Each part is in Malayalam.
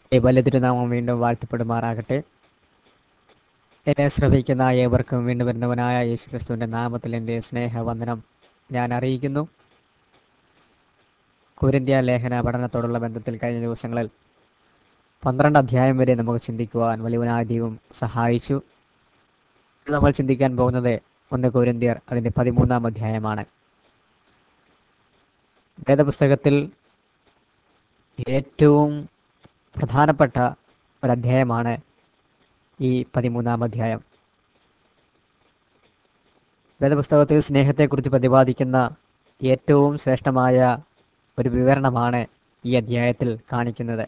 ഈ വലിയ തിരുനാമം വീണ്ടും വാഴ്ത്തപ്പെടുമാറാകട്ടെ എന്നെ ശ്രമിക്കുന്ന ഏവർക്കും വീണ്ടും വരുന്നവനായ യേശുക്രിസ്തുവിന്റെ നാമത്തിൽ എൻ്റെ സ്നേഹവന്ദനം ഞാൻ അറിയിക്കുന്നു കുരിന്ത്യ ലേഖന പഠനത്തോടുള്ള ബന്ധത്തിൽ കഴിഞ്ഞ ദിവസങ്ങളിൽ പന്ത്രണ്ട് അധ്യായം വരെ നമുക്ക് ചിന്തിക്കുവാൻ വലിയവനായ ദൈവം സഹായിച്ചു ഇന്ന് നമ്മൾ ചിന്തിക്കാൻ പോകുന്നത് ഒന്ന് കുരിന്ത്യർ അതിൻ്റെ പതിമൂന്നാം അധ്യായമാണ് വേദപുസ്തകത്തിൽ ഏറ്റവും പ്രധാനപ്പെട്ട ഒരധ്യായമാണ് ഈ പതിമൂന്നാം അധ്യായം വേദപുസ്തകത്തിൽ സ്നേഹത്തെക്കുറിച്ച് പ്രതിപാദിക്കുന്ന ഏറ്റവും ശ്രേഷ്ഠമായ ഒരു വിവരണമാണ് ഈ അധ്യായത്തിൽ കാണിക്കുന്നത്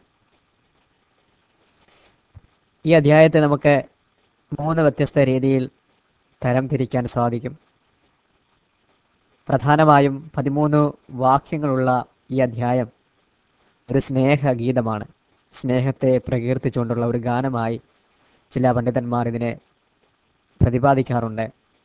ഈ അധ്യായത്തെ നമുക്ക് മൂന്ന് വ്യത്യസ്ത രീതിയിൽ തരം തിരിക്കാൻ സാധിക്കും പ്രധാനമായും പതിമൂന്ന് വാക്യങ്ങളുള്ള ഈ അധ്യായം ഒരു സ്നേഹഗീതമാണ് സ്നേഹത്തെ പ്രകീർത്തിച്ചുകൊണ്ടുള്ള ഒരു ഗാനമായി ചില പണ്ഡിതന്മാർ ഇതിനെ പ്രതിപാദിക്കാറുണ്ട്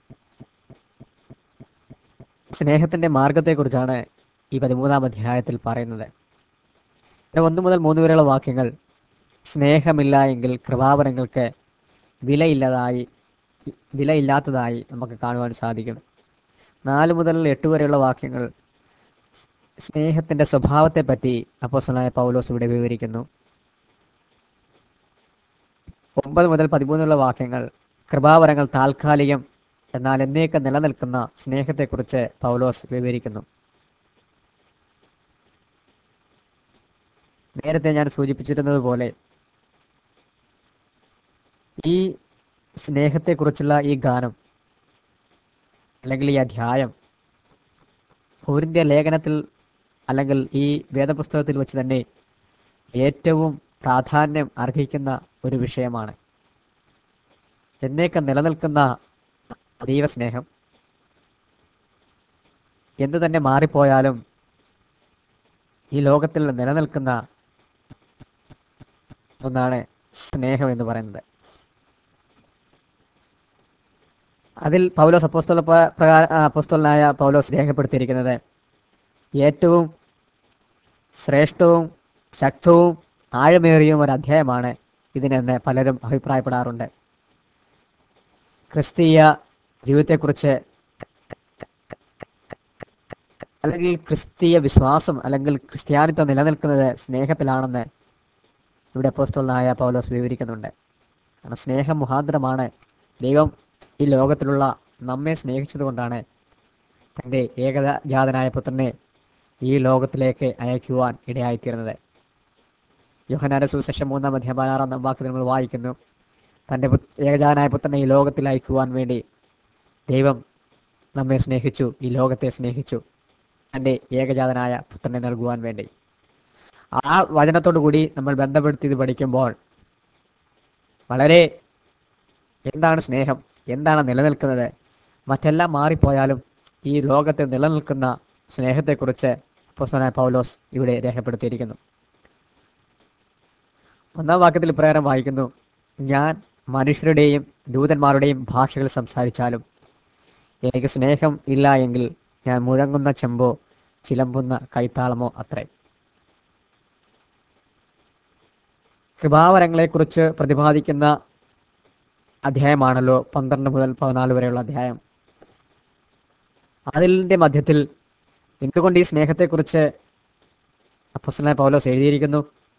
സ്നേഹത്തിന്റെ മാർഗത്തെക്കുറിച്ചാണ് ഈ പതിമൂന്നാം അധ്യായത്തിൽ പറയുന്നത് ഒന്ന് മുതൽ മൂന്ന് വരെയുള്ള വാക്യങ്ങൾ സ്നേഹമില്ല എങ്കിൽ കൃപാവരങ്ങൾക്ക് വിലയില്ലതായി വിലയില്ലാത്തതായി നമുക്ക് കാണുവാൻ സാധിക്കും നാല് മുതൽ എട്ട് വരെയുള്ള വാക്യങ്ങൾ സ്നേഹത്തിന്റെ സ്വഭാവത്തെ പറ്റി അപ്പോസനായ പൗലോസ് ഇവിടെ വിവരിക്കുന്നു ഒമ്പത് മുതൽ പതിമൂന്നുള്ള വാക്യങ്ങൾ കൃപാവരങ്ങൾ താൽക്കാലികം എന്നാൽ എന്നേക്ക് നിലനിൽക്കുന്ന സ്നേഹത്തെക്കുറിച്ച് പൗലോസ് വിവരിക്കുന്നു നേരത്തെ ഞാൻ സൂചിപ്പിച്ചിരുന്നത് പോലെ ഈ സ്നേഹത്തെക്കുറിച്ചുള്ള ഈ ഗാനം അല്ലെങ്കിൽ ഈ അധ്യായം പൂരിന്ത്യ ലേഖനത്തിൽ അല്ലെങ്കിൽ ഈ വേദപുസ്തകത്തിൽ വെച്ച് തന്നെ ഏറ്റവും പ്രാധാന്യം അർഹിക്കുന്ന ഒരു വിഷയമാണ് എന്നേക്ക് നിലനിൽക്കുന്ന ദൈവസ്നേഹം എന്തു തന്നെ മാറിപ്പോയാലും ഈ ലോകത്തിൽ നിലനിൽക്കുന്ന ഒന്നാണ് സ്നേഹം എന്ന് പറയുന്നത് അതിൽ പൗലോസ് അപ്പോസ്തല പ്രകാര അപ്പോസ്തലനായ പൗലോസ് രേഖപ്പെടുത്തിയിരിക്കുന്നത് ഏറ്റവും ശ്രേഷ്ഠവും ശക്തവും ആഴമേറിയും ഒരു അധ്യായമാണ് ഇതിനെന്ന് പലരും അഭിപ്രായപ്പെടാറുണ്ട് ക്രിസ്തീയ ജീവിതത്തെക്കുറിച്ച് അല്ലെങ്കിൽ ക്രിസ്തീയ വിശ്വാസം അല്ലെങ്കിൽ ക്രിസ്ത്യാനിത്വം നിലനിൽക്കുന്നത് സ്നേഹത്തിലാണെന്ന് ഇവിടെ അപ്പോസ്തലനായ പൗലോസ് വിവരിക്കുന്നുണ്ട് കാരണം സ്നേഹം മുഖാന്തരമാണ് ദൈവം ഈ ലോകത്തിലുള്ള നമ്മെ സ്നേഹിച്ചതുകൊണ്ടാണ് തൻ്റെ ഏകജാതനായ പുത്രനെ ഈ ലോകത്തിലേക്ക് അയക്കുവാൻ ഇടയായിത്തീർന്നത് യോഹനാന്റെ സുവിശേഷം മൂന്നാം അധ്യായം പതിനാറാം വാക്ക് നമ്മൾ വായിക്കുന്നു തൻ്റെ ഏകജാതനായ പുത്രനെ ഈ ലോകത്തിൽ അയക്കുവാൻ വേണ്ടി ദൈവം നമ്മെ സ്നേഹിച്ചു ഈ ലോകത്തെ സ്നേഹിച്ചു തൻ്റെ ഏകജാതനായ പുത്രനെ നൽകുവാൻ വേണ്ടി ആ വചനത്തോടു കൂടി നമ്മൾ ബന്ധപ്പെടുത്തി ഇത് പഠിക്കുമ്പോൾ വളരെ എന്താണ് സ്നേഹം എന്താണ് നിലനിൽക്കുന്നത് മറ്റെല്ലാം മാറിപ്പോയാലും ഈ ലോകത്ത് നിലനിൽക്കുന്ന സ്നേഹത്തെക്കുറിച്ച് അപ്പോസ്തലനായ പൗലോസ് ഇവിടെ രേഖപ്പെടുത്തിയിരിക്കുന്നു ഒന്നാം വാക്യത്തിൽ ഇപ്രകാരം വായിക്കുന്നു ഞാൻ മനുഷ്യരുടെയും ദൂതന്മാരുടെയും ഭാഷകൾ സംസാരിച്ചാലും എനിക്ക് സ്നേഹം ഇല്ല എങ്കിൽ ഞാൻ മുഴങ്ങുന്ന ചെമ്പോ ചിലമ്പുന്ന കൈത്താളമോ അത്രേ കൃപാവരങ്ങളെക്കുറിച്ച് പ്രതിപാദിക്കുന്ന അധ്യായമാണല്ലോ പന്ത്രണ്ട് മുതൽ പതിനാല് വരെയുള്ള അധ്യായം അതിൻ്റെ മധ്യത്തിൽ എന്തുകൊണ്ട് ഈ സ്നേഹത്തെക്കുറിച്ച് അപ്പസ്തലനായ പൗലോസ് എഴുതിയിരിക്കുന്നു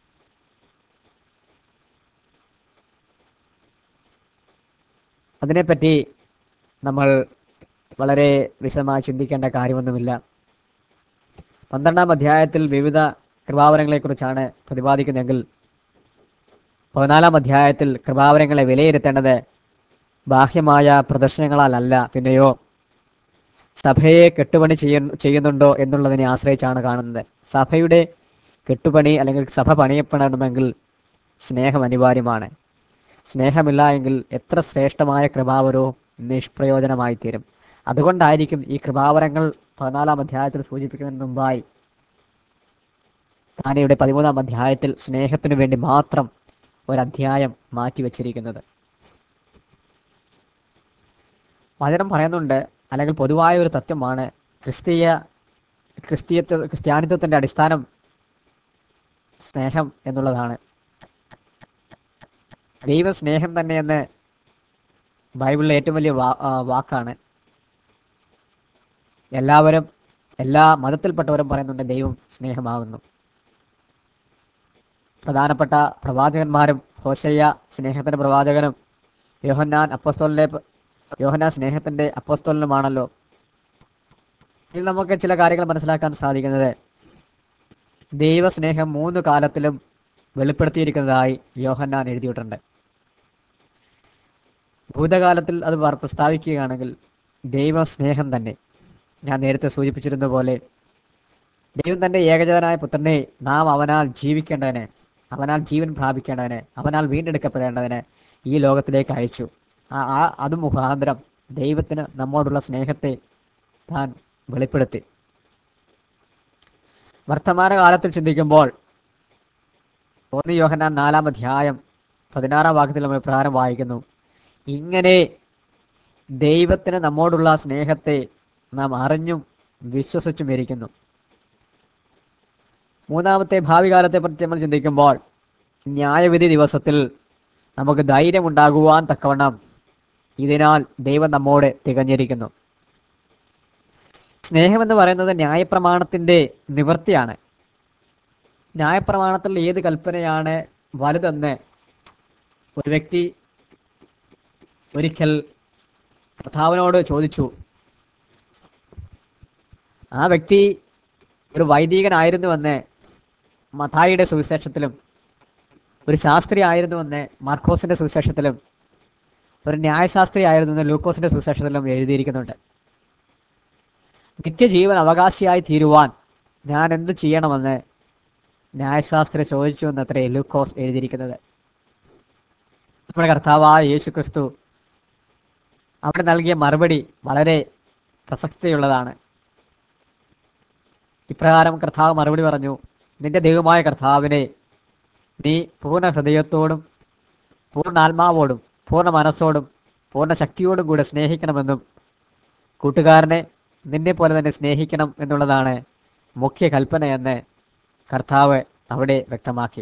അതിനെപ്പറ്റി നമ്മൾ വളരെ വിശദമായി ചിന്തിക്കേണ്ട കാര്യമൊന്നുമില്ല പന്ത്രണ്ടാം അധ്യായത്തിൽ വിവിധ കൃപാവരങ്ങളെക്കുറിച്ചാണ് പ്രതിപാദിക്കുന്നതെങ്കിൽ പതിനാലാം അധ്യായത്തിൽ കൃപാവരങ്ങളെ വിലയിരുത്തേണ്ടത് ബാഹ്യമായ പ്രദർശനങ്ങളാലല്ല പിന്നെയോ സഭയെ കെട്ടുപണി ചെയ്യ ചെയ്യുന്നുണ്ടോ എന്നുള്ളതിനെ ആശ്രയിച്ചാണ് കാണുന്നത് സഭയുടെ കെട്ടുപണി അല്ലെങ്കിൽ സഭ പണിയപ്പെടണമെങ്കിൽ സ്നേഹം അനിവാര്യമാണ് സ്നേഹമില്ല എങ്കിൽ എത്ര ശ്രേഷ്ഠമായ കൃപാവരവും നിഷ്പ്രയോജനമായി തീരും അതുകൊണ്ടായിരിക്കും ഈ കൃപാവരങ്ങൾ പതിനാലാം അധ്യായത്തിൽ സൂചിപ്പിക്കുന്നതിന് മുമ്പായി താനിവിടെ പതിമൂന്നാം അധ്യായത്തിൽ സ്നേഹത്തിനു വേണ്ടി മാത്രം ഒരധ്യായം മാറ്റിവെച്ചിരിക്കുന്നത് വചനം പറയുന്നുണ്ട് അല്ലെങ്കിൽ പൊതുവായ ഒരു തത്വമാണ് ക്രിസ്തീയ ക്രിസ്തീയത്വ ക്രിസ്ത്യാനിത്വത്തിന്റെ അടിസ്ഥാനം സ്നേഹം എന്നുള്ളതാണ് ദൈവ സ്നേഹം തന്നെയെന്ന് ബൈബിളിലെ ഏറ്റവും വലിയ വാ- ആ, വാക്കാണ് എല്ലാവരും എല്ലാ മതത്തിൽപ്പെട്ടവരും പറയുന്നുണ്ട് ദൈവം സ്നേഹമാകുന്നു പ്രധാനപ്പെട്ട പ്രവാചകന്മാരും ഹോശയ്യ സ്നേഹത്തിന്റെ പ്രവാചകനും യോഹന്നാൻ അപ്പോസ്തോലിനെ യോഹന്നാൻ സ്നേഹത്തിന്റെ അപ്പോസ്തോലനുമാണല്ലോ ഇതിൽ നമുക്ക് ചില കാര്യങ്ങൾ മനസ്സിലാക്കാൻ സാധിക്കുന്നത് ദൈവസ്നേഹം മൂന്ന് കാലത്തിലും വെളിപ്പെടുത്തിയിരിക്കുന്നതായി യോഹന്നാൻ എഴുതിയിട്ടുണ്ട് ഭൂതകാലത്തിൽ അത് വർ- പ്രസ്താവിക്കുകയാണെങ്കിൽ ദൈവസ്നേഹം തന്നെ ഞാൻ നേരത്തെ സൂചിപ്പിച്ചിരുന്ന പോലെ ദൈവം തന്റെ ഏകജാതനായ പുത്രനെ നാം അവനാൽ ജീവിക്കേണ്ടതിന് അവനാൽ ജീവൻ പ്രാപിക്കേണ്ടതിന് അവനാൽ വീണ്ടെടുക്കപ്പെടേണ്ടതിന് ഈ ലോകത്തിലേക്ക് അയച്ചു ആ ആ അത് മുഖാന്തരം ദൈവത്തിന് നമ്മോടുള്ള സ്നേഹത്തെ താൻ വെളിപ്പെടുത്തി വർത്തമാനകാലത്തിൽ ചിന്തിക്കുമ്പോൾ ഒന്ന് യോഹന്നാൻ നാലാം അധ്യായം പതിനാറാം വാക്യത്തിൽ നമ്മൾ പ്രകാരം വായിക്കുന്നു ഇങ്ങനെ ദൈവത്തിന് നമ്മോടുള്ള സ്നേഹത്തെ നാം അറിഞ്ഞും വിശ്വസിച്ചും ഇരിക്കുന്നു മൂന്നാമത്തെ ഭാവി കാലത്തെ പറ്റി നമ്മൾ ചിന്തിക്കുമ്പോൾ ന്യായവിധി ദിവസത്തിൽ നമുക്ക് ധൈര്യമുണ്ടാകുവാൻ തക്കവണ്ണം ഇതിനാൽ ദൈവം നമ്മോട് തികഞ്ഞിരിക്കുന്നു സ്നേഹമെന്ന് പറയുന്നത് ന്യായപ്രമാണത്തിന്റെ നിവൃത്തിയാണ് ന്യായപ്രമാണത്തിൽ ഏത് കൽപ്പനയാണ് വലുതെന്ന് ഒരു വ്യക്തി ഒരിക്കൽ കർത്താവിനോട് ചോദിച്ചു ആ വ്യക്തി ഒരു വൈദികനായിരുന്നുവെന്ന് മഥായിയുടെ സുവിശേഷത്തിലും ഒരു ശാസ്ത്രി ആയിരുന്നുവെന്ന് മാർക്കോസിന്റെ സുവിശേഷത്തിലും ഒരു ന്യായശാസ്ത്രി ആയിരുന്നെന്ന് ലൂക്കോസിന്റെ സുവിശേഷത്തിലും എഴുതിയിരിക്കുന്നുണ്ട് നിത്യജീവൻ അവകാശിയായി തീരുവാൻ ഞാൻ എന്ത് ചെയ്യണമെന്ന് ന്യായശാസ്ത്രി ചോദിച്ചു എന്നത്രേ ലൂക്കോസ് എഴുതിയിരിക്കുന്നത് നമ്മുടെ കർത്താവായ യേശു ക്രിസ്തു അവിടെ നൽകിയ മറുപടി വളരെ പ്രസക്തിയുള്ളതാണ് ഇപ്രകാരം കർത്താവ് മറുപടി പറഞ്ഞു നിന്റെ ദൈവമായ കർത്താവിനെ നീ പൂർണ്ണ ഹൃദയത്തോടും പൂർണ്ണ ആത്മാവോടും പൂർണ്ണ മനസ്സോടും പൂർണ്ണ ശക്തിയോടും കൂടെ സ്നേഹിക്കണമെന്നും കൂട്ടുകാരനെ നിന്നെ പോലെ തന്നെ സ്നേഹിക്കണം എന്നുള്ളതാണ് മുഖ്യ കൽപ്പനയെന്ന് കർത്താവ് അവിടെ വ്യക്തമാക്കി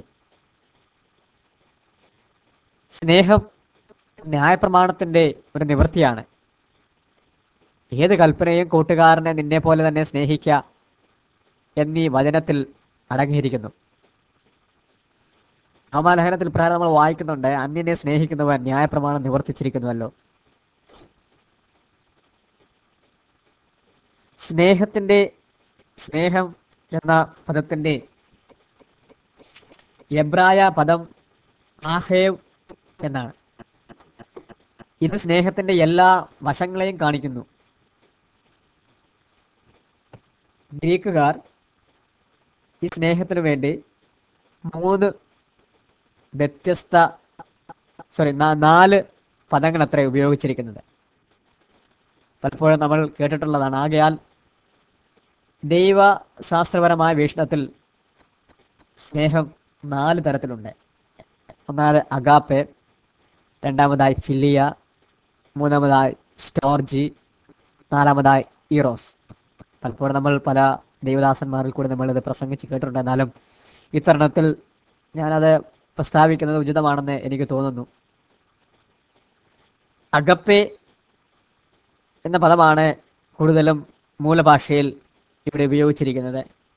സ്നേഹം ന്യായപ്രമാണത്തിന്റെ ഒരു നിവൃത്തിയാണ് ഏത് കൽപ്പനയും കൂട്ടുകാരനെ നിന്നെ പോലെ തന്നെ സ്നേഹിക്കുക എന്നീ വചനത്തിൽ അടങ്ങിയിരിക്കുന്നു റോമാലേഖനത്തിൽ പ്രകാരം നമ്മൾ വായിക്കുന്നുണ്ട് അന്യനെ സ്നേഹിക്കുന്നവൻ ന്യായപ്രമാണം നിവർത്തിച്ചിരിക്കുന്നുവല്ലോ സ്നേഹത്തിന്റെ സ്നേഹം എന്ന പദത്തിന്റെ എബ്രായ പദം ആഹേവ് എന്നാണ് ഇത് സ്നേഹത്തിന്റെ എല്ലാ വശങ്ങളെയും കാണിക്കുന്നു ഗ്രീക്കുകാർ ഈ സ്നേഹത്തിന് വേണ്ടി മൂന്ന് വ്യത്യസ്ത സോറി നാല് പദങ്ങൾ അത്ര ഉപയോഗിച്ചിരിക്കുന്നത് പലപ്പോഴും നമ്മൾ കേട്ടിട്ടുള്ളതാണ് ആകയാൽ ദൈവശാസ്ത്രപരമായ വീക്ഷണത്തിൽ സ്നേഹം നാല് തരത്തിലുണ്ട് ഒന്നാമത് അഗാപ്പെ രണ്ടാമതായി ഫിലിയ മൂന്നാമതായി സ്റ്റോർജി നാലാമതായി ഈറോസ് പലപ്പോഴും നമ്മൾ പല ദൈവദാസന്മാരിൽ കൂടി നമ്മൾ ഇത് പ്രസംഗിച്ച് കേട്ടിട്ടുണ്ട് എന്നാലും ഇത്തരണത്തിൽ ഞാനത് പ്രസ്താവിക്കുന്നത് ഉചിതമാണെന്ന് എനിക്ക് തോന്നുന്നു അഗപ്പെ എന്ന പദമാണ് കൂടുതലും മൂലഭാഷയിൽ ഇവിടെ ഉപയോഗിച്ചിരിക്കുന്നത്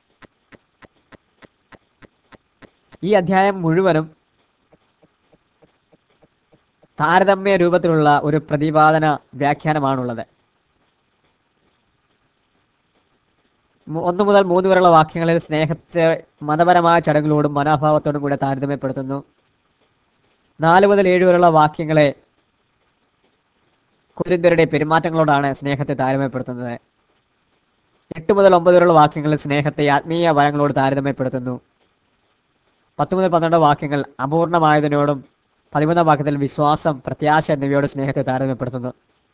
ഈ അധ്യായം മുഴുവനും താരതമ്യ രൂപത്തിലുള്ള ഒരു പ്രതിപാദന വ്യാഖ്യാനമാണുള്ളത് മു- ഒന്ന് മുതൽ മൂന്ന് വരെയുള്ള വാക്യങ്ങളിൽ സ്നേഹത്തെ മതപരമായ ചടങ്ങുകളോടും മനോഭാവത്തോടും കൂടെ താരതമ്യപ്പെടുത്തുന്നു നാല് മുതൽ ഏഴ് വരെയുള്ള വാക്യങ്ങളെ കുരിന്തരുടെ പെരുമാറ്റങ്ങളോടാണ് സ്നേഹത്തെ താരതമ്യപ്പെടുത്തുന്നത് എട്ട് മുതൽ ഒമ്പത് വരെയുള്ള വാക്യങ്ങളിൽ സ്നേഹത്തെ ആത്മീയ വരങ്ങളോട് താരതമ്യപ്പെടുത്തുന്നു പത്ത് മുതൽ പന്ത്രണ്ട് വാക്യങ്ങൾ അപൂർണമായതിനോടും പതിമൂന്നാം വാക്യത്തിൽ വിശ്വാസം പ്രത്യാശ എന്നിവയോട് സ്നേഹത്തെ താരതമ്യപ്പെടുത്തുന്നു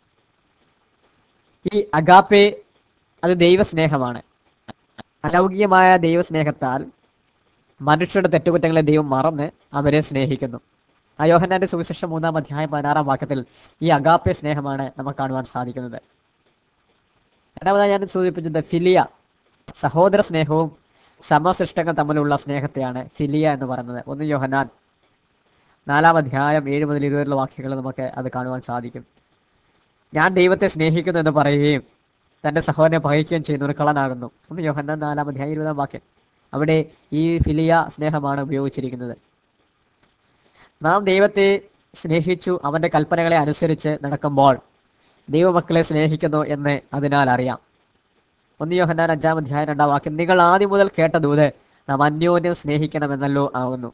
ഈ അഗാപ്പെ അത് ദൈവസ്നേഹമാണ് അലൗകികമായ ദൈവസ്നേഹത്താൽ മനുഷ്യരുടെ തെറ്റുകുറ്റങ്ങളെ ദൈവം മറന്ന് അവരെ സ്നേഹിക്കുന്നു ആ യോഹന്നാന്റെ സുവിശേഷം മൂന്നാം അധ്യായം പതിനാറാം വാക്യത്തിൽ ഈ അഗാപ്പെ സ്നേഹമാണ് നമുക്ക് കാണുവാൻ സാധിക്കുന്നത് രണ്ടാമതായി ഞാൻ സൂചിപ്പിച്ചത് ഫിലിയ സഹോദര സ്നേഹവും സമസൃഷ്ടങ്ങൾ തമ്മിലുള്ള സ്നേഹത്തെയാണ് ഫിലിയ എന്ന് പറയുന്നത് ഒന്ന് യോഹന്നാൻ നാലാം അധ്യായം ഏഴ് മുതൽ ഇരുപതിലുള്ള വാക്യങ്ങൾ നമുക്ക് അത് കാണുവാൻ സാധിക്കും ഞാൻ ദൈവത്തെ സ്നേഹിക്കുന്നു എന്ന് പറയുകയും തന്റെ സഹോദരനെ പകയ്ക്കുകയും ചെയ്യുന്ന ഒരു കളനാകുന്നു ഒന്ന് യോഹന്നാൻ നാലാം അധ്യായം ഇരുപതാം വാക്യം അവിടെ ഈ ഫിലിയ സ്നേഹമാണ് ഉപയോഗിച്ചിരിക്കുന്നത് നാം ദൈവത്തെ സ്നേഹിച്ചു അവന്റെ കൽപ്പനകളെ അനുസരിച്ച് നടക്കുമ്പോൾ ദൈവമക്കളെ സ്നേഹിക്കുന്നു എന്ന് അതിനാൽ അറിയാം ഒന്ന് യോഹന്നാൻ അഞ്ചാം അധ്യായം രണ്ടാം വാക്യം നിങ്ങൾ ആദ്യം മുതൽ കേട്ട ദൂത് നാം അന്യോന്യം സ്നേഹിക്കണമെന്നല്ലോ ആവുന്നു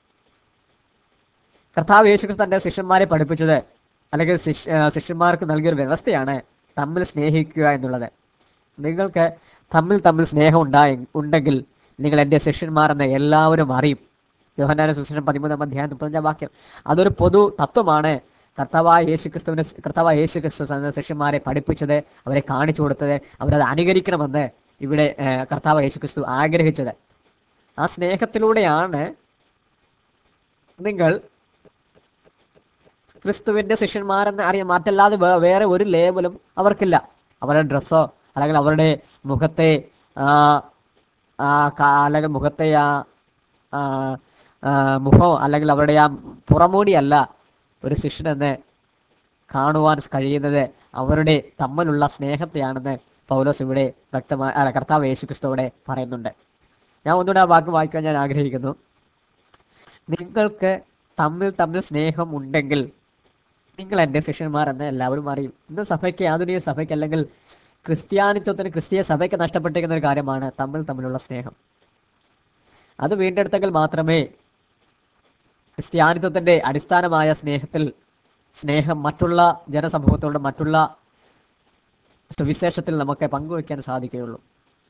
കർത്താവ് യേശുക്രിസ്തു തന്റെ ശിഷ്യന്മാരെ പഠിപ്പിച്ചത് അല്ലെങ്കിൽ ശിഷ്യ ആ, ശിഷ്യന്മാർക്ക് നൽകിയൊരു വ്യവസ്ഥയാണ് തമ്മിൽ സ്നേഹിക്കുക എന്നുള്ളത് നിങ്ങൾക്ക് തമ്മിൽ തമ്മിൽ സ്നേഹം ഉണ്ടായി ഉണ്ടെങ്കിൽ നിങ്ങൾ എൻ്റെ ശിഷ്യന്മാരെന്ന് എല്ലാവരും അറിയും യോഹന്നാന സുശേഷം പതിമൂന്നാം അധ്യായം മുപ്പത്തഞ്ചാം വാക്യം അതൊരു പൊതു തത്വമാണ് കർത്താവായ യേശു ക്രിസ്തുവിന്റെ കർത്താവായ യേശു ക്രിസ്തു തന്റെ ശിഷ്യന്മാരെ പഠിപ്പിച്ചത് അവരെ കാണിച്ചു കൊടുത്തത് അവരത് അനുകരിക്കണമെന്ന് ഇവിടെ ആ, കർത്താവ് യേശു ക്രിസ്തു ആഗ്രഹിച്ചത് ആ സ്നേഹത്തിലൂടെയാണ് നിങ്ങൾ ക്രിസ്തുവിന്റെ ശിഷ്യന്മാരെന്ന് അറിയാൻ മറ്റല്ലാതെ വേ- വേറെ ഒരു ലേബലും അവർക്കില്ല അവരുടെ ഡ്രസ്സോ അല്ലെങ്കിൽ അവരുടെ മുഖത്തെ ആ, ആ ക- അല്ലെങ്കിൽ മുഖത്തെ ആ ആ, ആ, മുഖം അല്ലെങ്കിൽ അവരുടെ ആ പുറമൂടിയല്ല ഒരു ശിഷ്യനെന്ന് കാണുവാൻ കഴിയുന്നത് അവരുടെ തമ്മിലുള്ള സ്നേഹത്തെയാണെന്ന് പൗലോസ് ഇവിടെ വ്യക്തമായി അല്ല കർത്താവ് യേശു ക്രിസ്തുവിടെ പറയുന്നുണ്ട് ഞാൻ ഒന്നുകൂടെ ആ വാക്ക് വായിക്കാൻ ഞാൻ ആഗ്രഹിക്കുന്നു നിങ്ങൾക്ക് തമ്മിൽ തമ്മിൽ സ്നേഹം ഉണ്ടെങ്കിൽ നിങ്ങൾ എൻ്റെ ശിഷ്യന്മാർ എന്ന് എല്ലാവരും അറിയും ഇന്ന് സഭയ്ക്ക് ആധുനിക സഭയ്ക്ക് അല്ലെങ്കിൽ ക്രിസ്ത്യാനിത്വത്തിന് ക്രിസ്തീയ സഭയ്ക്ക് നഷ്ടപ്പെട്ടിരിക്കുന്ന ഒരു കാര്യമാണ് തമ്മിൽ തമ്മിലുള്ള സ്നേഹം അത് വീണ്ടെടുത്തെങ്കിൽ മാത്രമേ ക്രിസ്ത്യാനിത്വത്തിന്റെ അടിസ്ഥാനമായ സ്നേഹത്തിൽ സ്നേഹം മറ്റുള്ള ജനസമൂഹത്തോട് മറ്റുള്ള സുവിശേഷത്തിൽ നമുക്ക് പങ്കുവയ്ക്കാൻ സാധിക്കുകയുള്ളൂ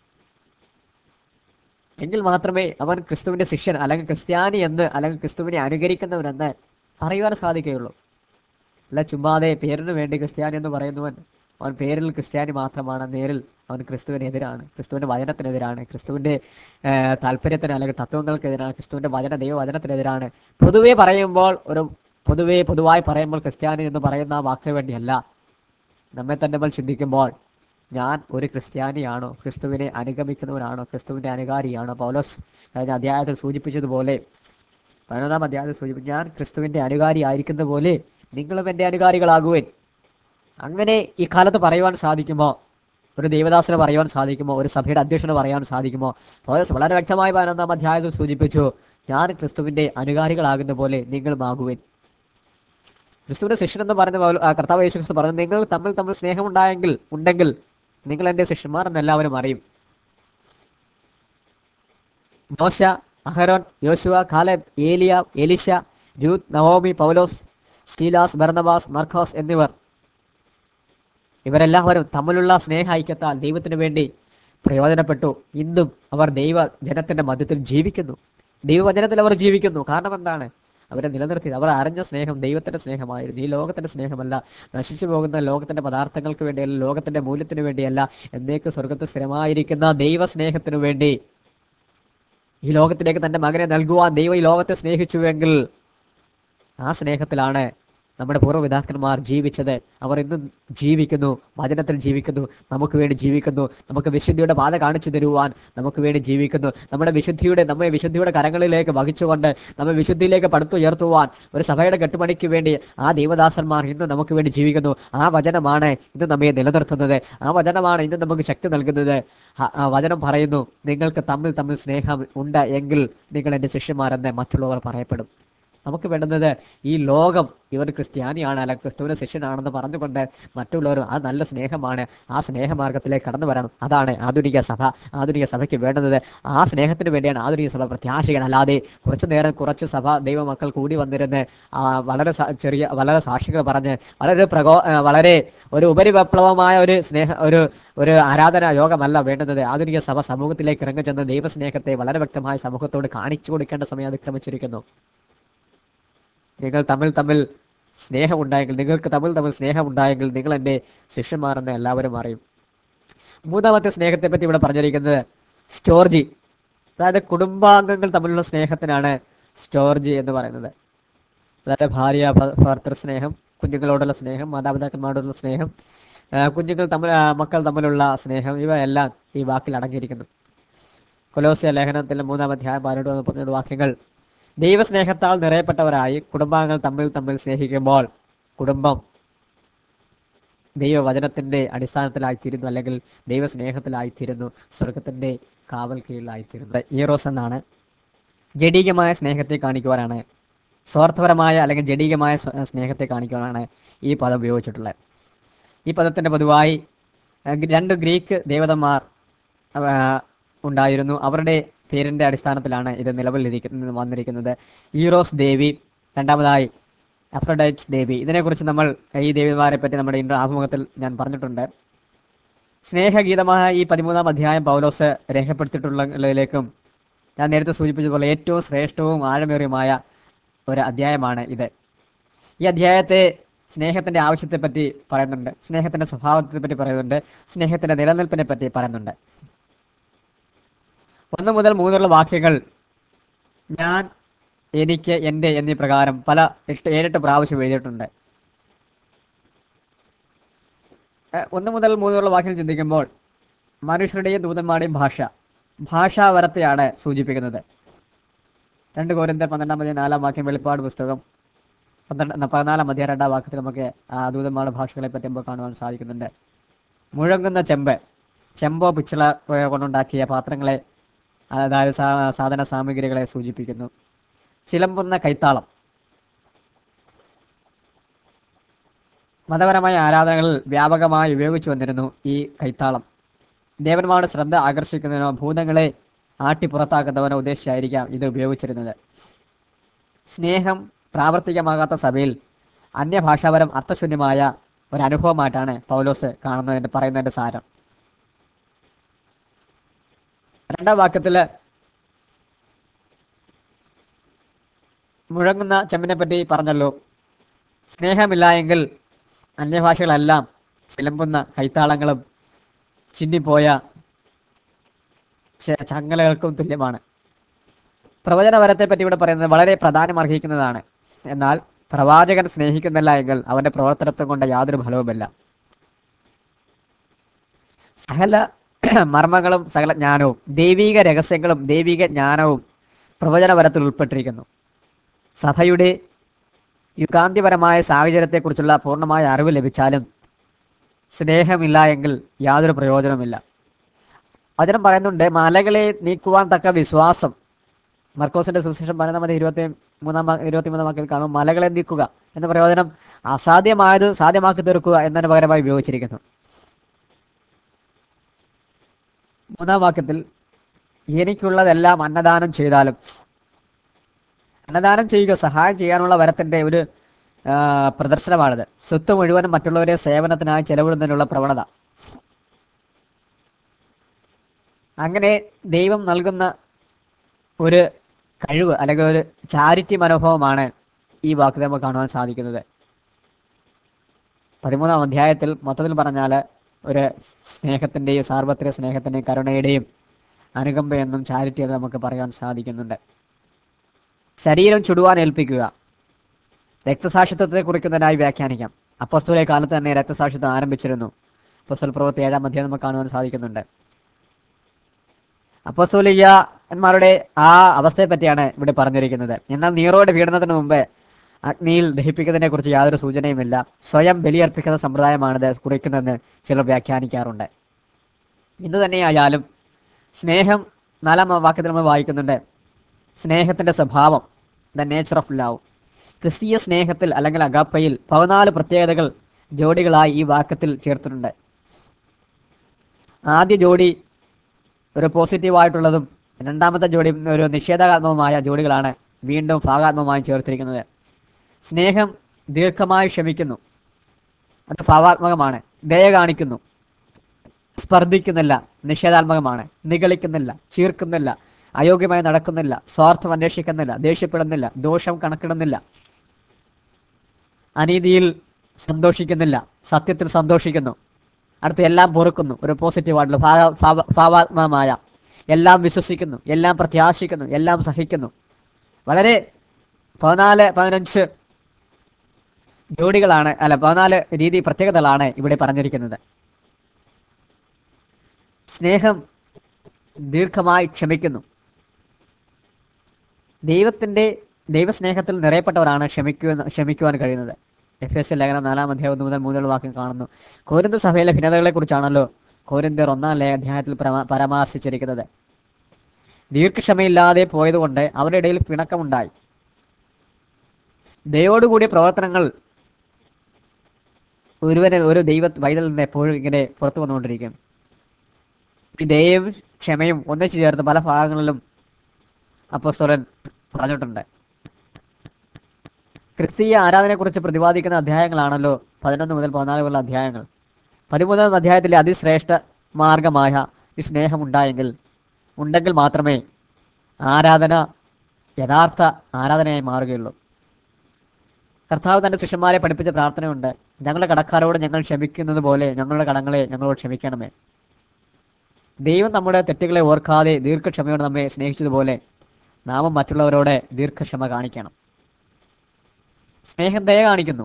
എങ്കിൽ മാത്രമേ അവൻ ക്രിസ്തുവിന്റെ ശിഷ്യൻ അല്ലെങ്കിൽ ക്രിസ്ത്യാനി എന്ന് അല്ലെങ്കിൽ ക്രിസ്തുവിനെ അനുകരിക്കുന്നവനെന്ന് പറയുവാൻ സാധിക്കുകയുള്ളൂ അല്ല ചുമ്മാതെ പേരിന് വേണ്ടി ക്രിസ്ത്യാനി എന്ന് പറയുന്നവൻ അവൻ പേരിൽ ക്രിസ്ത്യാനി മാത്രമാണ് നേരിൽ അവൻ ക്രിസ്തുവിനെതിരാണ് ക്രിസ്തുവിന്റെ വചനത്തിനെതിരാണ് ക്രിസ്തുവിന്റെ ആ, താല്പര്യത്തിന് അല്ലെങ്കിൽ തത്വങ്ങൾക്കെതിരാണ് ക്രിസ്തുവിന്റെ വചന ദൈവവചനത്തിനെതിരാണ് പൊതുവെ പറയുമ്പോൾ ഒരു പൊതുവെ പൊതുവായി പറയുമ്പോൾ ക്രിസ്ത്യാനി എന്ന് പറയുന്ന ആ വാക്കിന് വേണ്ടിയല്ല നമ്മെ തന്നെ നമ്മൾ ചിന്തിക്കുമ്പോൾ ഞാൻ ഒരു ക്രിസ്ത്യാനിയാണോ ക്രിസ്തുവിനെ അനുഗമിക്കുന്നവനാണോ ക്രിസ്തുവിന്റെ അനുകാരിയാണോ പൗലോസ് കഴിഞ്ഞ അധ്യായത്തിൽ സൂചിപ്പിച്ചതുപോലെ പതിനൊന്നാം അധ്യായത്തിൽ സൂചിപ്പിച്ചു ഞാൻ ക്രിസ്തുവിന്റെ അനുകാരി ആയിരിക്കുന്ന പോലെ നിങ്ങളും എൻ്റെ അനുകാരികളാകുവേൻ അങ്ങനെ ഈ കാലത്ത് പറയുവാൻ സാധിക്കുമോ ഒരു ദേവദാസന് പറയുവാൻ സാധിക്കുമോ ഒരു സഭയുടെ അധ്യക്ഷന് പറയാൻ സാധിക്കുമോ പൗലോസ് വളരെ വ്യക്തമായി പതിനൊന്നാം അധ്യായത്തിൽ സൂചിപ്പിച്ചു ഞാൻ ക്രിസ്തുവിന്റെ അനുകാരികളാകുന്ന പോലെ നിങ്ങളും ആകുവേൻ ക്രിസ്തുവിന്റെ ശിഷ്യൻ എന്ന് പറയുന്ന പൗലോ- ആ, കർത്താവ് യേശു ക്രിസ്തു പറഞ്ഞു നിങ്ങൾ തമ്മിൽ തമ്മിൽ സ്നേഹം ഉണ്ടായെങ്കിൽ ഉണ്ടെങ്കിൽ നിങ്ങൾ എൻ്റെ ശിഷ്യന്മാർ എന്ന് എല്ലാവരും അറിയും മോശ അഹരോൻ യോശുവ കാലബ് ഏലിയ എലിശ രൂത്ത് നവോമി പൗലോസ് സ്റ്റീലാസ് ബർണബാസ് മർക്കോസ് എന്നിവർ ഇവരെല്ലാവരും തമ്മിലുള്ള സ്നേഹ ഐക്യത്താൽ ദൈവത്തിന് വേണ്ടി പ്രയോജനപ്പെട്ടു ഇന്നും അവർ ദൈവ ജനത്തിന്റെ മധ്യത്തിൽ ജീവിക്കുന്നു ദൈവവചനത്തിൽ അവർ ജീവിക്കുന്നു കാരണം എന്താണ് അവരെ നിലനിർത്തിയത് അവർ അറിഞ്ഞ സ്നേഹം ദൈവത്തിന്റെ സ്നേഹമായിരുന്നു ഈ ലോകത്തിന്റെ സ്നേഹമല്ല നശിച്ചു പോകുന്ന ലോകത്തിന്റെ പദാർത്ഥങ്ങൾക്ക് വേണ്ടിയല്ല ലോകത്തിന്റെ മൂല്യത്തിന് വേണ്ടിയല്ല എന്നേക്ക് സ്വർഗത്തിൽ സ്ഥിരമായിരിക്കുന്ന ദൈവ സ്നേഹത്തിനു വേണ്ടി ഈ ലോകത്തിലേക്ക് തന്റെ മകനെ നൽകുവാൻ ദൈവം ഈ ലോകത്തെ സ്നേഹിച്ചുവെങ്കിൽ ആ സ്നേഹത്തിലാണ് നമ്മുടെ പൂർവ്വപിതാക്കന്മാർ ജീവിച്ചത് അവർ ഇന്നും ജീവിക്കുന്നു വചനത്തിൽ ജീവിക്കുന്നു നമുക്ക് വേണ്ടി ജീവിക്കുന്നു നമുക്ക് വിശുദ്ധിയുടെ പാത കാണിച്ചു തരുവാൻ നമുക്ക് വേണ്ടി ജീവിക്കുന്നു നമ്മുടെ വിശുദ്ധിയുടെ നമ്മെ വിശുദ്ധിയുടെ കരങ്ങളിലേക്ക് വഹിച്ചുകൊണ്ട് നമ്മെ വിശുദ്ധിയിലേക്ക് പടുത്തുയർത്തുവാൻ ഒരു സഭയുടെ കെട്ടുപണിക്ക് വേണ്ടി ആ ദൈവദാസന്മാർ ഇന്ന് നമുക്ക് വേണ്ടി ജീവിക്കുന്നു ആ വചനമാണ് ഇന്ന് നമ്മെ നിലനിർത്തുന്നത് ആ വചനമാണ് ഇന്ന് നമുക്ക് ശക്തി നൽകുന്നത് ആ- ആ വചനം പറയുന്നു നിങ്ങൾക്ക് തമ്മിൽ തമ്മിൽ സ്നേഹം ഉണ്ട് എങ്കിൽ നിങ്ങൾ എൻ്റെ ശിഷ്യന്മാരെന്ന് മറ്റുള്ളവർ പറയപ്പെടും നമുക്ക് വേണ്ടുന്നത് ഈ ലോകം ഇവർ ക്രിസ്ത്യാനിയാണ് അല്ല ക്രിസ്തുവിന്റെ ശിഷ്യനാണെന്ന് പറഞ്ഞുകൊണ്ട് മറ്റുള്ളവരും ആ നല്ല സ്നേഹമാണ് ആ സ്നേഹമാർഗത്തിലേക്ക് കടന്നു വരണം അതാണ് ആധുനിക സഭ ആധുനിക സഭയ്ക്ക് വേണ്ടുന്നത് ആ സ്നേഹത്തിന് വേണ്ടിയാണ് ആധുനിക സഭ പ്രത്യാശികൾ അല്ലാതെ കുറച്ചു നേരം കുറച്ച് സഭ ദൈവമക്കൾ കൂടി വന്നിരുന്ന് ആ വളരെ സ- ചെറിയ വളരെ സാക്ഷികൾ പറഞ്ഞ് വളരെ പ്രകോ ആ, വളരെ ഒരു ഉപരിവിപ്ലവമായ ഒരു സ്നേഹ ഒരു ഒരു ആരാധനാ യോഗമല്ല വേണ്ടുന്നത് ആധുനിക സഭ സമൂഹത്തിലേക്ക് ഇറങ്ങിച്ചെന്ന് ദൈവസ്നേഹത്തെ വളരെ വ്യക്തമായി സമൂഹത്തോട് കാണിച്ചു കൊടുക്കേണ്ട സമയം അതിക്രമിച്ചിരിക്കുന്നു നിങ്ങൾ തമ്മിൽ തമ്മിൽ സ്നേഹമുണ്ടായെങ്കിൽ നിങ്ങൾക്ക് തമ്മിൽ തമ്മിൽ സ്നേഹമുണ്ടായെങ്കിൽ നിങ്ങൾ എൻ്റെ ശിഷ്യന്മാരെന്ന് എല്ലാവരും അറിയും മൂന്നാമത്തെ സ്നേഹത്തെ പറ്റി ഇവിടെ പറഞ്ഞിരിക്കുന്നത് സ്റ്റോർജി അതായത് കുടുംബാംഗങ്ങൾ തമ്മിലുള്ള സ്നേഹത്തിനാണ് സ്റ്റോർജി എന്ന് പറയുന്നത് അതായത് ഭാര്യ ഭ- ഭർത്തൃ സ്നേഹം കുഞ്ഞുങ്ങളോടുള്ള സ്നേഹം മാതാപിതാക്കന്മാരോടുള്ള സ്നേഹം ആ, കുഞ്ഞുങ്ങൾ തമ്മിൽ ആ, മക്കൾ തമ്മിലുള്ള സ്നേഹം ഇവയെല്ലാം ഈ വാക്കിൽ അടങ്ങിയിരിക്കുന്നു കൊലോസ്യ ലേഖനത്തിലെ മൂന്നാം അധ്യായം പതിനെട്ട് മുപ്പത്തിരണ്ട് വാക്യങ്ങൾ ദൈവസ്നേഹത്താൽ നിറയപ്പെട്ടവരായി കുടുംബാംഗങ്ങൾ തമ്മിൽ തമ്മിൽ സ്നേഹിക്കുമ്പോൾ കുടുംബം ദൈവവചനത്തിന്റെ അടിസ്ഥാനത്തിലായിത്തീരുന്നു അല്ലെങ്കിൽ ദൈവസ്നേഹത്തിലായിത്തീരുന്നു സ്വർഗത്തിന്റെ കാവൽ കീഴിലായിത്തീരുന്നത് ഈറോസ് എന്നാണ് ജഡീകമായ സ്നേഹത്തെ കാണിക്കുവാനാണ് സ്വാർത്ഥപരമായ അല്ലെങ്കിൽ ജഡീകമായ സ്വ- സ്നേഹത്തെ കാണിക്കുവാനാണ് ഈ പദം ഉപയോഗിച്ചിട്ടുള്ളത് ഈ പദത്തിന്റെ പൊതുവായി അഹ് രണ്ട് ഗ്രീക്ക് ദേവതന്മാർ ആ, ഉണ്ടായിരുന്നു അവരുടെ പേരിന്റെ അടിസ്ഥാനത്തിലാണ് ഇത് നിലവിൽ ഇരിക്കുന്ന- വന്നിരിക്കുന്നത് ഈറോസ് ദേവി രണ്ടാമതായി അഫ്രഡൈറ്റ്സ് ദേവി ഇതിനെക്കുറിച്ച് നമ്മൾ ഈ ദേവിമാരെ പറ്റി നമ്മുടെ ഇൻട്രോ ആഭിമുഖത്തിൽ ഞാൻ പറഞ്ഞിട്ടുണ്ട് സ്നേഹഗീതമായ ഈ പതിമൂന്നാം അധ്യായം പൗലോസ് രേഖപ്പെടുത്തിയിട്ടുള്ളതിലേക്കും ഞാൻ നേരത്തെ സൂചിപ്പിച്ചതുപോലെ ഏറ്റവും ശ്രേഷ്ഠവും ആഴമേറിയുമായ ഒരു അധ്യായമാണ് ഇത് ഈ അധ്യായത്തെ സ്നേഹത്തിന്റെ ആവശ്യത്തെപ്പറ്റി പറയുന്നുണ്ട് സ്നേഹത്തിന്റെ സ്വഭാവത്തെ പറ്റി പറയുന്നുണ്ട് സ്നേഹത്തിന്റെ നിലനിൽപ്പിനെ പറ്റി പറയുന്നുണ്ട് ഒന്ന് മുതൽ മൂന്നുള്ള വാക്യങ്ങൾ ഞാൻ എനിക്ക് എൻ്റെ എന്നീ പ്രകാരം പല എട്ട് ഏഴെട്ട് പ്രാവശ്യം എഴുതിയിട്ടുണ്ട് ഏഹ് ഒന്ന് മുതൽ മൂന്നുള്ള വാക്യം ചിന്തിക്കുമ്പോൾ മനുഷ്യരുടെയും ദൂതന്മാരുടെയും ഭാഷ ഭാഷാവരത്തെയാണ് സൂചിപ്പിക്കുന്നത് രണ്ട് കോരിന്ത പന്ത്രണ്ടാം അധ്യായം നാലാം വാക്യം വെളിപ്പാട് പുസ്തകം പന്ത്രണ്ട് പതിനാലാം അധ്യായം രണ്ടാം വാക്യത്തിൽ നമുക്ക് ആ ദൂതന്മാരുടെ ഭാഷകളെ പറ്റി നമുക്ക് കാണുവാൻ സാധിക്കുന്നുണ്ട് മുഴങ്ങുന്ന ചെമ്പ് ചെമ്പോ പിച്ചള ഏഹ് കൊണ്ടുണ്ടാക്കിയ പാത്രങ്ങളെ അതായത് സാ- സാധന സാമഗ്രികളെ സൂചിപ്പിക്കുന്നു ചിലമ്പുന്ന കൈത്താളം മതപരമായ ആരാധനകളിൽ വ്യാപകമായി ഉപയോഗിച്ചു വന്നിരുന്നു ഈ കൈത്താളം ദേവന്മാരുടെ ശ്രദ്ധ ആകർഷിക്കുന്നതിനോ ഭൂതങ്ങളെ ആട്ടി പുറത്താക്കുന്നവനോ ഉദ്ദേശിച്ചായിരിക്കാം ഇത് ഉപയോഗിച്ചിരുന്നത് സ്നേഹം പ്രാവർത്തികമാകാത്ത സഭയിൽ അന്യഭാഷാപരം അർത്ഥശൂന്യമായ ഒരു അനുഭവമായിട്ടാണ് പൗലോസ് കാണുന്നതിന്റെ പറയുന്നതിന്റെ സാരം രണ്ടാം വാക്യത്തില് മുഴങ്ങുന്ന ചെമ്പിനെ പറ്റി പറഞ്ഞല്ലോ സ്നേഹമില്ല എങ്കിൽ അന്യഭാഷകളെല്ലാം ചിലമ്പുന്ന കൈത്താളങ്ങളും ചിന്നിപ്പോയ ച- ചങ്ങലകൾക്കും തുല്യമാണ് പ്രവചനവരത്തെ പറ്റി ഇവിടെ പറയുന്നത് വളരെ പ്രാധാന്യം അർഹിക്കുന്നതാണ് എന്നാൽ പ്രവാചകൻ സ്നേഹിക്കുന്നില്ല എങ്കിൽ അവന്റെ പ്രവർത്തനത്വം കൊണ്ട് യാതൊരു ഫലവുമില്ല സകല മർമ്മങ്ങളും സകല ജ്ഞാനവും ദൈവിക രഹസ്യങ്ങളും ദൈവിക ജ്ഞാനവും പ്രവചനപരത്തിൽ ഉൾപ്പെട്ടിരിക്കുന്നു സഭയുടെ യുഗാന്തിപരമായ സാഹചര്യത്തെക്കുറിച്ചുള്ള പൂർണ്ണമായ അറിവ് ലഭിച്ചാലും സ്നേഹമില്ല എങ്കിൽ യാതൊരു പ്രയോജനവുമില്ല വചനം പറയുന്നുണ്ട് മലകളെ നീക്കുവാൻ തക്ക വിശ്വാസം മർക്കോസിന്റെ സുവിശേഷം പറയുന്ന മതി ഇരുപത്തി മൂന്നാം ഇരുപത്തി മൂന്നാം വാക്കിൽ കാണും മലകളെ നീക്കുക എന്ന പ്രയോജനം അസാധ്യമായത് സാധ്യമാക്കി തീർക്കുക എന്നതിന് പകരമായി ഉപയോഗിച്ചിരിക്കുന്നു മൂന്നാം വാക്യത്തിൽ എനിക്കുള്ളതെല്ലാം അന്നദാനം ചെയ്താലും അന്നദാനം ചെയ്യുക സഹായം ചെയ്യാനുള്ള വരത്തിന്റെ ഒരു ആ, പ്രദർശനമാണിത് സ്വത്ത് മുഴുവനും മറ്റുള്ളവരെ സേവനത്തിനായി ചെലവിടുന്നതിനുള്ള പ്രവണത അങ്ങനെ ദൈവം നൽകുന്ന ഒരു കഴിവ് അല്ലെങ്കിൽ ഒരു ചാരിറ്റി മനോഭാവമാണ് ഈ വാക്ക് നമുക്ക് കാണുവാൻ സാധിക്കുന്നത് പതിമൂന്നാം അധ്യായത്തിൽ മൊത്തത്തിൽ പറഞ്ഞാൽ ഒരു സ്നേഹത്തിൻ്റെയും സാർവത്രിക സ്നേഹത്തിൻ്റെയും കരുണയുടെയും അനുകമ്പയെന്നും ചാരിറ്റി എന്ന് നമുക്ക് പറയാൻ സാധിക്കുന്നുണ്ട് ശരീരം ചുടുവാൻ ഏൽപ്പിക്കുക രക്തസാക്ഷിത്വത്തെ കുറിക്കുന്നതിനായി വ്യാഖ്യാനിക്കാം അപ്പോസ്തോലെ കാലത്ത് തന്നെ രക്തസാക്ഷിത്വം ആരംഭിച്ചിരുന്നു അപ്പോസ്തല പ്രവൃത്തി ഏഴാം അധ്യായം നമുക്ക് കാണുവാൻ സാധിക്കുന്നുണ്ട് അപ്പോസ്തോലികന്മാരുടെ ആ അവസ്ഥയെ പറ്റിയാണ് ഇവിടെ പറഞ്ഞിരിക്കുന്നത് എന്നാൽ നീറോയുടെ പീഡനത്തിന് മുമ്പ് അഗ്നിയിൽ ദഹിപ്പിക്കുന്നതിനെ കുറിച്ച് യാതൊരു സൂചനയുമില്ല സ്വയം ബലിയർപ്പിക്കുന്ന സമ്പ്രദായമാണിത് കുറിക്കുന്നതെന്ന് ചിലർ വ്യാഖ്യാനിക്കാറുണ്ട് ഇന്ന് തന്നെയായാലും സ്നേഹം നാലാം വാക്യത്തിൽ നമ്മൾ വായിക്കുന്നുണ്ട് സ്നേഹത്തിന്റെ സ്വഭാവം ദ നേച്ചർ ഓഫ് ലവ് ക്രിസ്തീയ സ്നേഹത്തിൽ അല്ലെങ്കിൽ അഗാപ്പയിൽ പതിനാല് പ്രത്യേകതകൾ ജോഡികളായി ഈ വാക്യത്തിൽ ചേർത്തിട്ടുണ്ട് ആദ്യ ജോഡി ഒരു പോസിറ്റീവായിട്ടുള്ളതും രണ്ടാമത്തെ ജോഡി ഒരു നിഷേധാത്മകമായ ജോഡികളാണ് വീണ്ടും ഭാഗാത്മകമായും ചേർത്തിരിക്കുന്നത് സ്നേഹം ദീർഘമായി ക്ഷമിക്കുന്നു അത് ഭാവാത്മകമാണ് ദയ കാണിക്കുന്നു സ്പർദ്ധിക്കുന്നില്ല നിഷേധാത്മകമാണ് നിഗളിക്കുന്നില്ല ചീർക്കുന്നില്ല അയോഗ്യമായി നടക്കുന്നില്ല സ്വാർത്ഥം അന്വേഷിക്കുന്നില്ല ദേഷ്യപ്പെടുന്നില്ല ദോഷം കണക്കിടുന്നില്ല അനീതിയിൽ സന്തോഷിക്കുന്നില്ല സത്യത്തിൽ സന്തോഷിക്കുന്നു അടുത്ത് എല്ലാം പൊറുക്കുന്നു ഒരു പോസിറ്റീവായിട്ടുള്ള ഭാവ- ഭാവ- ഭാവാത്മകമായ എല്ലാം വിശ്വസിക്കുന്നു എല്ലാം പ്രത്യാശിക്കുന്നു എല്ലാം സഹിക്കുന്നു വളരെ പതിനാല് പതിനഞ്ച് ജോഡികളാണ് അല്ല പതിനാല് രീതി പ്രത്യേകതകളാണ് ഇവിടെ പറഞ്ഞിരിക്കുന്നത് സ്നേഹം ദീർഘമായി ക്ഷമിക്കുന്നു ദൈവത്തിൻ്റെ ദൈവസ്നേഹത്തിൽ നിറയപ്പെട്ടവരാണ് ക്ഷമിക്കുവാൻ ക്ഷമിക്കുവാൻ കഴിയുന്നത് എഫ് എസ് ലേഖനം നാലാം അധ്യായം ഒന്ന് മുതൽ മൂന്നുള്ള വാക്യം കാണുന്നു കോരിന്ത സഭയിലെ ഭിന്നതകളെ കുറിച്ചാണല്ലോ കോരിന്തർ ഒന്നാം ലേ അധ്യായത്തിൽ പരമാ- പരാമർശിച്ചിരിക്കുന്നത് ദീർഘക്ഷമയില്ലാതെ പോയതുകൊണ്ട് അവരുടെ ഇടയിൽ പിണക്കമുണ്ടായി ദയോടുകൂടിയ പ്രവർത്തനങ്ങൾ ഒരുവന് ഒരു ദൈവ വൈതലിന് എപ്പോഴും ഇങ്ങനെ പുറത്തു വന്നുകൊണ്ടിരിക്കും ഈ ദയയും ക്ഷമയും ഒന്നിച്ചു ചേർത്ത് പല ഭാഗങ്ങളിലും അപ്പോസ്തലൻ പറഞ്ഞിട്ടുണ്ട് ക്രിസ്തീയ ആരാധനയെക്കുറിച്ച് പ്രതിപാദിക്കുന്ന അധ്യായങ്ങളാണല്ലോ പതിനൊന്ന് മുതൽ പതിനാല് വരെയുള്ള അധ്യായങ്ങൾ പതിമൂന്നാം അധ്യായത്തിലെ അതിശ്രേഷ്ഠ മാർഗമായ ഈ സ്നേഹമുണ്ടായെങ്കിൽ ഉണ്ടെങ്കിൽ മാത്രമേ ആരാധന യഥാർത്ഥ ആരാധനയായി മാറുകയുള്ളൂ കർത്താവ് തന്റെ ശിഷ്യന്മാരെ പഠിപ്പിച്ച പ്രാർത്ഥനയുണ്ട് ഞങ്ങളുടെ കടക്കാരോട് ഞങ്ങൾ ക്ഷമിക്കുന്നത് പോലെ ഞങ്ങളുടെ കടങ്ങളെ ഞങ്ങളോട് ക്ഷമിക്കണമേ ദൈവം നമ്മുടെ തെറ്റുകളെ ഓർക്കാതെ ദീർഘക്ഷമയോടെ നമ്മെ സ്നേഹിച്ചതുപോലെ നാമും മറ്റുള്ളവരോട് ദീർഘക്ഷമ കാണിക്കണം സ്നേഹം ദയ കാണിക്കുന്നു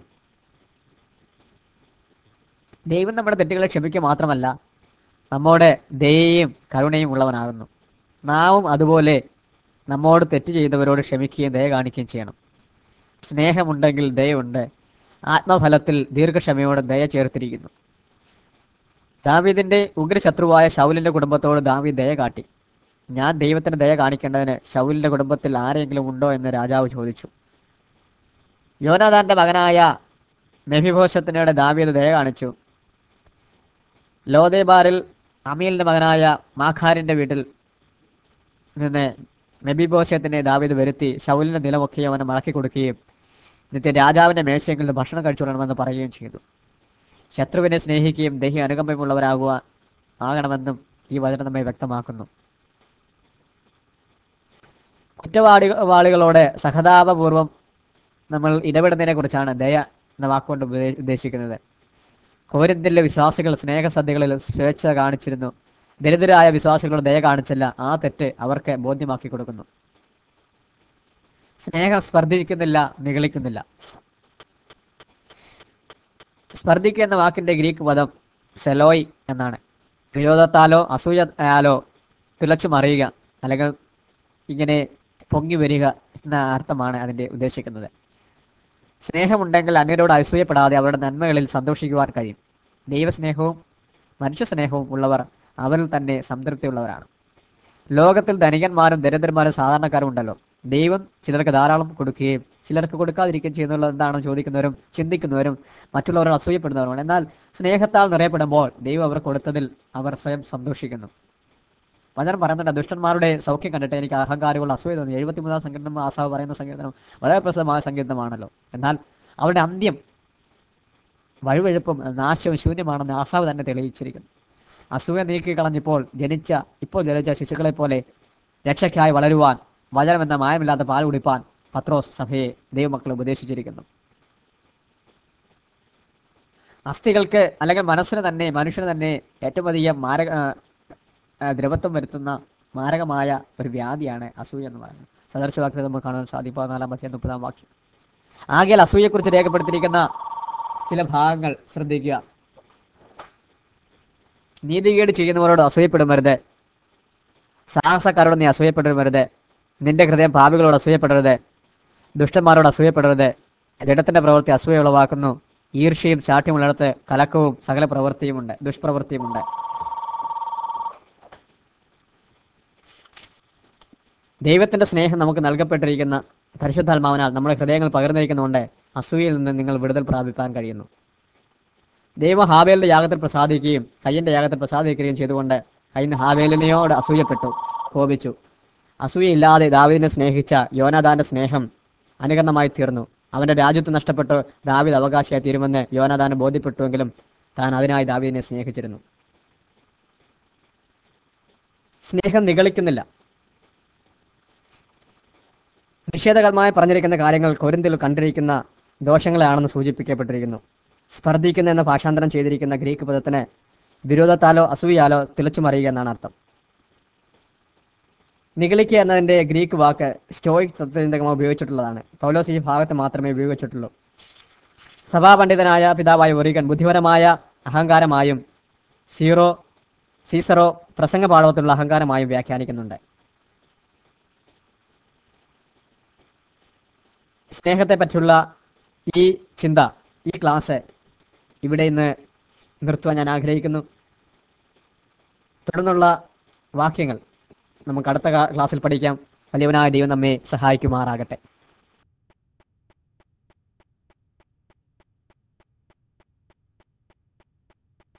ദൈവം നമ്മുടെ തെറ്റുകളെ ക്ഷമിക്കുക മാത്രമല്ല നമ്മോട് ദയയും കരുണയും ഉള്ളവനാകുന്നു നാവും അതുപോലെ നമ്മോട് തെറ്റ് ചെയ്തവരോട് ക്ഷമിക്കുകയും ദയ കാണിക്കുകയും ചെയ്യണം സ്നേഹമുണ്ടെങ്കിൽ ദയുണ്ട് ആത്മഫലത്തിൽ ദീർഘക്ഷമയോടെ ദയ ചേർത്തിരിക്കുന്നു ദാവീദിന്റെ ഉഗ്രശത്രുവായ ശൗലിന്റെ കുടുംബത്തോട് ദാവീദ് ദയ കാട്ടി ഞാൻ ദൈവത്തിന് ദയ കാണിക്കേണ്ടതിന് ശൗലിന്റെ കുടുംബത്തിൽ ആരെങ്കിലും ഉണ്ടോ എന്ന് രാജാവ് ചോദിച്ചു യോനാദാന്റെ മകനായ മെഹിഭോഷത്തിനോട് ദാവീദ് ദയ കാണിച്ചു ലോദേബാറിൽ അമീലിന്റെ മകനായ മാഖാരിന്റെ വീട്ടിൽ നിന്ന് മെബിബോഷത്തിനെ ദാവീദ് വരുത്തി ശൗലിന്റെ നിലമൊക്കെ അവന് മടക്കി കൊടുക്കുകയും എന്നിട്ട് രാജാവിന്റെ മേശയിൽ നിന്ന് ഭക്ഷണം കഴിച്ചുകൊള്ളണമെന്ന് പറയുകയും ചെയ്തു ശത്രുവിനെ സ്നേഹിക്കുകയും ദേഹി അനുകമ്പമുള്ളവരാകുക ആകണമെന്നും ഈ വചനം നമ്മെ വ്യക്തമാക്കുന്നു കുറ്റവാളി വാളികളോട് സഹതാപപൂർവം നമ്മൾ ഇടപെടുന്നതിനെ കുറിച്ചാണ് ദയ എന്ന വാക്കുകൊണ്ട് ഉപദേ- ഉദ്ദേശിക്കുന്നത് കോരിന്തിലെ വിശ്വാസികൾ സ്നേഹസദ്യകളിൽ സ്വേച്ഛ കാണിച്ചിരുന്നു ദരിദ്രരായ വിശ്വാസികളോട് ദയ കാണിച്ചില്ല ആ തെറ്റ് അവർക്ക് ബോധ്യമാക്കി കൊടുക്കുന്നു സ്നേഹം സ്പർദ്ധിക്കുന്നില്ല നിഗളിക്കുന്നില്ല സ്പർദ്ധിക്കുക എന്ന വാക്കിന്റെ ഗ്രീക്ക് പദം സെലോയ് എന്നാണ് വിരോധത്താലോ അസൂയയാലോ തിളച്ചു മറിയുക അല്ലെങ്കിൽ ഇങ്ങനെ പൊങ്ങി വരിക എന്ന അർത്ഥമാണ് അതിന്റെ ഉദ്ദേശിക്കുന്നത് സ്നേഹമുണ്ടെങ്കിൽ അന്യരോട് അസൂയപ്പെടാതെ അവരുടെ നന്മകളിൽ സന്തോഷിക്കുവാൻ കഴിയും ദൈവസ്നേഹവും മനുഷ്യസ്നേഹവും ഉള്ളവർ അവരിൽ തന്നെ സംതൃപ്തിയുള്ളവരാണ് ലോകത്തിൽ ധനികന്മാരും ദരിദ്രന്മാരും സാധാരണക്കാരും ഉണ്ടല്ലോ ദൈവം ചിലർക്ക് ധാരാളം കൊടുക്കുകയും ചിലർക്ക് കൊടുക്കാതിരിക്കുകയും ചെയ്യുന്നുള്ള എന്താണെന്ന് ചോദിക്കുന്നവരും ചിന്തിക്കുന്നവരും മറ്റുള്ളവരോട് അസൂയപ്പെടുന്നവരുമാണ് എന്നാൽ സ്നേഹത്താൽ നിറയപ്പെടുമ്പോൾ ദൈവം അവർ കൊടുത്തതിൽ അവർ സ്വയം സന്തോഷിക്കുന്നു വചനം പറയുന്നുണ്ട് ദുഷ്ടന്മാരുടെ സൗഖ്യം കണ്ടിട്ട് എനിക്ക് അഹങ്കാരികളുടെ അസൂയ തോന്നി എഴുപത്തിമൂന്നാം സങ്കീർത്തനം ആസാവ് പറയുന്ന സങ്കീർത്തനം വളരെ പ്രസിദ്ധമായ സങ്കീർത്തനമാണല്ലോ എന്നാൽ അവരുടെ അന്ത്യം വഴുവഴുപ്പും നാശവും ശൂന്യമാണെന്ന് ആസാവ് തന്നെ തെളിയിച്ചിരിക്കുന്നു അസൂയ നീക്കി കളഞ്ഞിപ്പോൾ ജനിച്ച ഇപ്പോൾ ജനിച്ച ശിശുക്കളെ പോലെ രക്ഷയ്ക്കായി വളരുവാൻ വചനം എന്ന മായമില്ലാത്ത പാൽ കുടിപ്പാൻ പത്രോസ് സഭയെ ദൈവമക്കൾ ഉപദേശിച്ചിരിക്കുന്നു അസ്ഥികൾക്ക് അല്ലെങ്കിൽ മനസ്സിന് തന്നെ മനുഷ്യന് തന്നെ ഏറ്റവും അധികം മാരക ആ, ആ, ദ്രവത്വം വരുത്തുന്ന മാരകമായ ഒരു വ്യാധിയാണ് അസൂയ എന്ന് പറയുന്നത് സദർശവാക്യത്തിൽ നമുക്ക് കാണാൻ സാധിക്കും പതിനാലാം അധ്യായം മുപ്പതാം വാക്യം ആകയാൽ അസൂയെക്കുറിച്ച് രേഖപ്പെടുത്തിയിരിക്കുന്ന ചില ഭാഗങ്ങൾ ശ്രദ്ധിക്കുക നീതികേട് ചെയ്യുന്നവരോട് അസൂയപ്പെടുമരുത് സാഹസക്കാരോട് നീ അസൂയപ്പെടരുമരുത് നിന്റെ ഹൃദയം പാപികളോട് അസൂയപ്പെടരുത് ദുഷ്ടന്മാരോട് അസൂയപ്പെടരുത് ജഡത്തിന്റെ പ്രവൃത്തി അസൂയ ഉളവാക്കുന്നു ഈർഷ്യയും ചാട്യമുള്ളിടത്ത് കലക്കവും സകല പ്രവൃത്തിയുമുണ്ട് ദുഷ്പ്രവൃത്തിയുമുണ്ട് ദൈവത്തിന്റെ സ്നേഹം നമുക്ക് നൽകപ്പെട്ടിരിക്കുന്ന പരിശുദ്ധാത്മാവിനാൽ നമ്മുടെ ഹൃദയങ്ങൾ പകർന്നിരിക്കുന്നുണ്ട് അസൂയയിൽ നിന്ന് നിങ്ങൾ വിടുതൽ പ്രാപിക്കാൻ കഴിയുന്നു ദൈവം ഹാവേലിന്റെ യാഗത്തിൽ പ്രസാദിക്കുകയും കയ്യന്റെ യാഗത്തിൽ പ്രസാദിക്കുകയും ചെയ്തുകൊണ്ട് കയ്യൻ ഹാവേലിനെയോട് അസൂയപ്പെട്ടു കോപിച്ചു അസൂയയില്ലാതെ ദാവീദിനെ സ്നേഹിച്ച യോനാദാന്റെ സ്നേഹം അനുകരണമായി തീർന്നു അവന്റെ രാജ്യത്ത് നഷ്ടപ്പെട്ട് ദാവീദ് അവകാശിയായി തീരുമെന്ന് യോനാദാന് ബോധ്യപ്പെട്ടുവെങ്കിലും താൻ അതിനായി ദാവീദിനെ സ്നേഹിച്ചിരുന്നു സ്നേഹം നിഗളിക്കുന്നില്ല നിഷേധകരമായി പറഞ്ഞിരിക്കുന്ന കാര്യങ്ങൾ കൊരിന്തിൽ കണ്ടിരിക്കുന്ന ദോഷങ്ങളാണെന്ന് സൂചിപ്പിക്കപ്പെട്ടിരിക്കുന്നു സ്പർദ്ധിക്കുന്ന എന്ന ഭാഷാന്തരം ചെയ്തിരിക്കുന്ന ഗ്രീക്ക് പദത്തിന് വിരോധത്താലോ അസൂയാലോ തിളച്ചു മറിയുക എന്നാണ് അർത്ഥം നിഗളിക്കുക എന്നതിന്റെ ഗ്രീക്ക് വാക്ക് സ്റ്റോയിക് തത്വചിന്തകമായി ഉപയോഗിച്ചിട്ടുള്ളതാണ് പൗലോസ് ഈ ഭാഗത്ത് മാത്രമേ ഉപയോഗിച്ചിട്ടുള്ളൂ സഭാപണ്ഡിതനായ പിതാവായ ഒറിഗൻ ബുദ്ധിപരമായ അഹങ്കാരമായും സീറോ സീസറോ പ്രസംഗ പാഠവത്തിലുള്ള അഹങ്കാരമായും വ്യാഖ്യാനിക്കുന്നുണ്ട് സ്നേഹത്തെ പറ്റിയുള്ള ഈ ചിന്ത ഈ ക്ലാസ് ഇവിടെ ഇന്ന് നിർത്തുവാൻ ഞാൻ ആഗ്രഹിക്കുന്നു തുടർന്നുള്ള വാക്യങ്ങൾ നമുക്ക് അടുത്ത ക്ലാ- ക്ലാസ്സിൽ പഠിക്കാം വലിയവനായ ദൈവം നമ്മെ സഹായിക്കുമാറാകട്ടെ